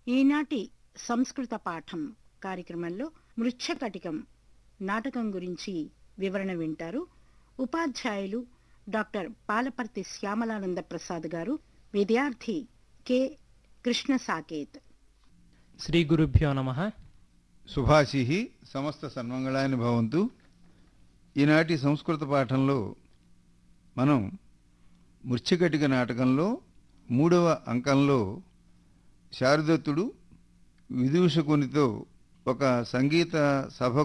ఈనాటి సంస్కృత పాఠం కార్యక్రమంలో మృచ్ఛకటికం నాటకం గురించి వివరణ వింటారు ఉపాధ్యాయులు డాక్టర్ పాలపర్తి శ్యామలానంద ప్రసాద్ గారు విద్యార్థి కె కృష్ణ సాకేత్ శ్రీ గురుభ్యో నమ శుభాశి సమస్త సన్మంగళాన్ని భవంతు ఈనాటి సంస్కృత పాఠంలో మనం మృచ్ఛకటిక నాటకంలో మూడవ అంకంలో శారదత్తుడు విదూషకునితో ఒక సంగీత సభ